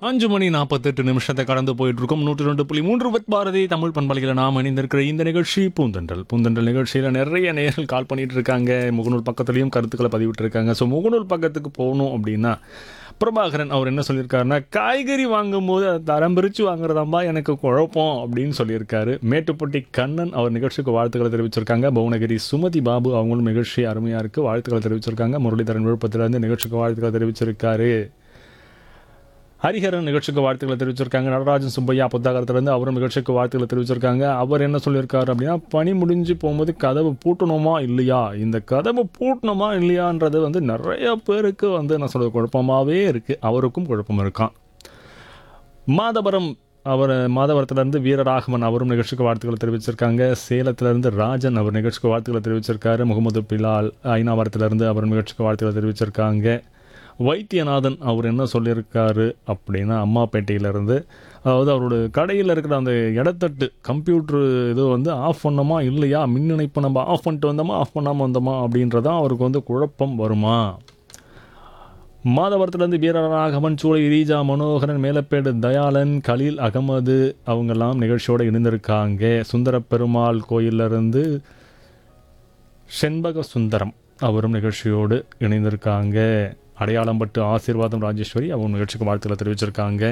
அஞ்சு மணி நாற்பத்தெட்டு நிமிஷத்தை கடந்து போயிட்டு இருக்கோம் நூற்றி ரெண்டு புள்ளி மூன்று பத் பாரதி தமிழ் பண்பலையில் நாம் இணைந்திருக்கிற இந்த நிகழ்ச்சி பூந்தென்றல் பூந்தென்றல் நிகழ்ச்சியில் நிறைய நேர்கள் கால் பண்ணிட்டு இருக்காங்க முகநூல் பக்கத்துலேயும் கருத்துக்களை பதிவிட்டு இருக்காங்க ஸோ முகநூல் பக்கத்துக்கு போகணும் அப்படின்னா பிரபாகரன் அவர் என்ன சொல்லியிருக்காருன்னா காய்கறி வாங்கும்போது அதை தரம் பிரித்து வாங்குறதாம்பா எனக்கு குழப்பம் அப்படின்னு சொல்லியிருக்காரு மேட்டுப்பட்டி கண்ணன் அவர் நிகழ்ச்சிக்கு வாழ்த்துக்களை தெரிவிச்சிருக்காங்க புவனகிரி சுமதி பாபு அவங்களும் நிகழ்ச்சி அருமையாக இருக்குது வாழ்த்துக்களை தெரிவிச்சிருக்காங்க முரளிதரன் விழுப்புரத்துலேருந்து நிகழ்ச்சிக்கு வாழ்த்துக்களை தெரிவிச்சிருக்காரு ஹரிஹரன் நிகழ்ச்சிக்கு வாழ்த்துக்களை தெரிவிச்சிருக்காங்க நடராஜன் சுப்பையா புத்தகத்திலேருந்து அவரும் நிகழ்ச்சிக்கு வாழ்த்துக்களை தெரிவிச்சிருக்காங்க அவர் என்ன சொல்லியிருக்காரு அப்படின்னா பனி முடிஞ்சு போகும்போது கதவு பூட்டணுமா இல்லையா இந்த கதவு பூட்டணுமா இல்லையான்றது வந்து நிறைய பேருக்கு வந்து என்ன சொல்றது குழப்பமாகவே இருக்குது அவருக்கும் குழப்பம் இருக்கான் மாதவரம் அவர் மாதவரத்துலேருந்து வீரராகவன் அவரும் நிகழ்ச்சிக்கு வாழ்த்துக்களை தெரிவிச்சிருக்காங்க சேலத்திலேருந்து ராஜன் அவர் நிகழ்ச்சிக்கு வாழ்த்துக்களை தெரிவிச்சிருக்காரு முகமது பிலால் ஐநாவரத்துலேருந்து அவர் நிகழ்ச்சிக்கு வாழ்த்துக்களை தெரிவிச்சிருக்காங்க வைத்தியநாதன் அவர் என்ன சொல்லியிருக்காரு அப்படின்னா அம்மாப்பேட்டையிலேருந்து அதாவது அவரோட கடையில் இருக்கிற அந்த இடத்தட்டு கம்ப்யூட்ரு இது வந்து ஆஃப் பண்ணோமா இல்லையா மின் இணைப்பு நம்ம ஆஃப் பண்ணிட்டு வந்தோமா ஆஃப் பண்ணாமல் வந்தோமா அப்படின்றதான் அவருக்கு வந்து குழப்பம் வருமா மாதவரத்துலேருந்து வீரராகவன் சூளை ரீஜா மனோகரன் மேலப்பேடு தயாளன் கலீல் அகமது அவங்கெல்லாம் நிகழ்ச்சியோடு இணைந்திருக்காங்க சுந்தர பெருமாள் கோயிலிருந்து செண்பக சுந்தரம் அவரும் நிகழ்ச்சியோடு இணைந்திருக்காங்க அடையாளம்பட்டு ஆசீர்வாதம் ராஜேஸ்வரி அவங்க நிகழ்ச்சிக்கு வாழ்த்துக்களை தெரிவிச்சிருக்காங்க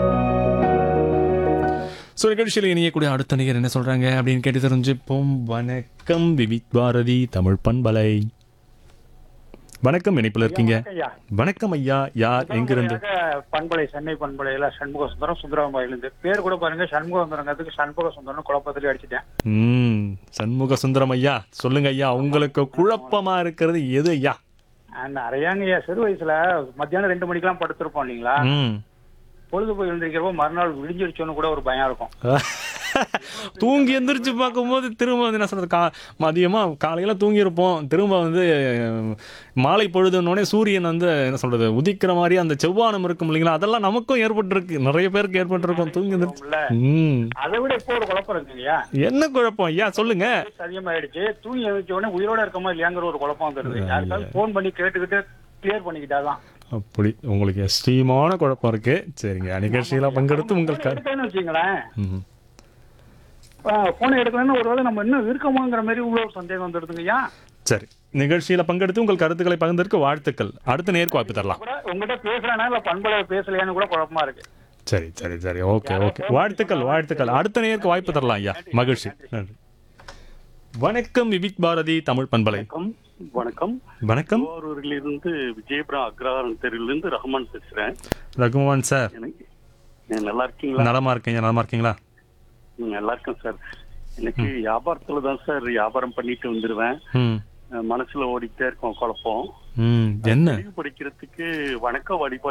ஸோ நிகழ்ச்சியில் இணையக்கூடிய அடுத்த நிகர் என்ன சொல்கிறாங்க அப்படின்னு கேட்டு தெரிஞ்சுப்போம் வணக்கம் விவித் பாரதி தமிழ் பண்பலை வணக்கம் இணைப்பில் இருக்கீங்க ஐயா வணக்கம் ஐயா யார் எங்கிருந்து முதன்முறையாக பண்பலை சென்னை பண்பலையில சண்முக சுந்தரம் சுந்தரம்பாயிலிருந்து பேர் கூட பாருங்க சண்முக சுந்தரங்கிறதுக்கு சண்முக சுந்தரம் குழப்பத்திலே அடிச்சிட்டேன் ம் சண்முக சுந்தரம் ஐயா சொல்லுங்க ஐயா உங்களுக்கு குழப்பமா இருக்கிறது எது ஐயா அஹ் நிறையாங்க ஐயா சிறு வயசுல மத்தியானம் ரெண்டு மணிக்கெல்லாம் படுத்திருப்போம் இல்லைங்களா ம் பொழுது போய் எழுந்திருக்கிறப்போ மறுநாள் விடிஞ்சிருச்சோன்னு கூட ஒரு பயம் இருக்கும் தூங்கி எந்திரிச்சு பார்க்கும்போது திரும்ப வந்து என்ன சொல்றது கா மதியமாக காலையில் தூங்கியிருப்போம் திரும்ப வந்து அஹ், மாலை பொழுதுனோடனே சூரியன் வந்து என்ன சொல்றது உதிக்கிற மாதிரி அந்த செவ்வானம் இருக்கும் இல்லைங்களா அதெல்லாம் நமக்கும் ஏற்பட்டிருக்கு நிறைய பேருக்கு ஏற்பட்டிருக்கும் தூங்கி எந்திரிச்சு இல்ல ம் அதை விட இப்போ ஒரு குழப்பம் இருக்குங்கய்யா என்ன குழப்பம் ஐயா சொல்லுங்க அதிகமாயிடுச்சு தூங்கி எழுந்திரிச்ச உடனே உயிரோட இருக்கமா இல்லையாங்கிற ஒரு குழப்பம் வந்துருது யாருக்காவது ஃபோன் பண்ணி கேட்டுக்கிட்டு கிளியர் பண்ணிக்கிட்டாதான் அப்படி உங்களுக்கு எஸ்ட்ரீமான குழப்பம் இருக்கு சரிங்க நிகழ்ச்சியில பங்கெடுத்து உங்கள் கரு எடுக்கலன்னு வச்சுங்களேன் ம். போனை எடுக்கலன்னு ஒருவேளை நம்ம இன்னும் இருக்கமாங்கிற மாதிரி உள்ள ஒரு சந்தேகம் வந்துடுதுங்கய்யா சரி நிகழ்ச்சியில பங்கெடுத்து உங்கள் கருத்துக்களை பகிர்ந்ததற்கு வாழ்த்துக்கள் அடுத்த நேருக்கு வாய்ப்பு தரலாம் கூட உங்ககிட்ட பேசலனா இல்ல பண்பலை பேசலையான்னு கூட குழப்பமா இருக்கு சரி சரி சரி ஓகே ஓகே வாழ்த்துக்கள் வாழ்த்துக்கள் அடுத்த நேருக்கு வாய்ப்பு தரலாம் ஐயா மகிழ்ச்சி நன்றி வணக்கம் விவிக் பாரதி தமிழ் பண்பலை வணக்கம் வணக்கம் வணக்கம் திருவாரூரிலிருந்து விஜயபுரம் அக்ரஹாரம் தெருவிலிருந்து ரஹ்மான் பேசுறேன் ரகுமான் சார் எனக்கு நீங்க நல்லா இருக்கீங்களா நலமா இருக்கீங்க நலமா இருக்கீங்களா ம், நல்லா இருக்கேன் சார் எனக்கு வியாபாரத்துல தான் சார் வியாபாரம் பண்ணிட்டு வந்துருவேன் ம் அஹ், மனசுல ஓடிட்டே இருக்கும் குழப்பம் ம் என்ன தெளிவு படிக்கிறதுக்கு வணக்க வழிபாடு